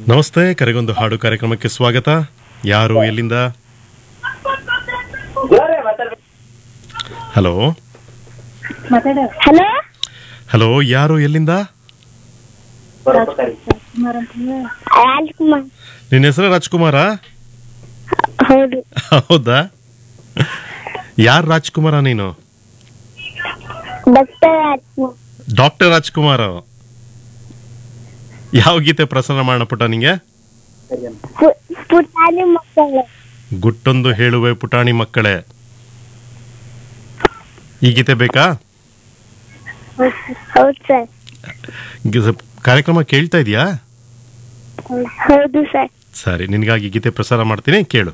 ನಮಸ್ತೆ ಕರೆಗೊಂದು ಹಾಡು ಕಾರ್ಯಕ್ರಮಕ್ಕೆ ಸ್ವಾಗತ ಯಾರು ಎಲ್ಲಿಂದ ಹಲೋ ಹಲೋ ಹಲೋ ಯಾರು ಎಲ್ಲಿಂದ ರಾಜ್ಕುಮಾರ್ ನಿನ್ನ ಹೆಸರು ರಾಜ್ಕುಮಾರ ಹೌದು ಹೌದಾ ಯಾರು ರಾಜ್ಕುಮಾರ ನೀನು ಡಾಕ್ಟರ್ ರಾಜ್ಕುಮಾರ್ ಡಾಕ್ಟರ್ ರಾಜ್ಕುಮಾರ ಯಾವ ಗೀತೆ ಪ್ರಸಾರ ಮಾಡೋಣ ಪುಟ ನಿಂಗೆ ಪು- ಪುಟಾಣಿ ಮಕ್ಕಳು ಗುಟ್ಟೊಂದು ಹೇಳುವೆ ಪುಟಾಣಿ ಮಕ್ಕಳೇ ಈ ಗೀತೆ ಬೇಕಾ ಹೌದು ಸರ್ ಗಿ- ಕಾರ್ಯಕ್ರಮ ಕೇಳ್ತಾ ಇದೆಯಾ ಹೌದು ಸರ್ ಸರಿ ನಿನಗಾಗಿ ಗೀತೆ ಪ್ರಸಾರ ಮಾಡ್ತೀನಿ ಕೇಳು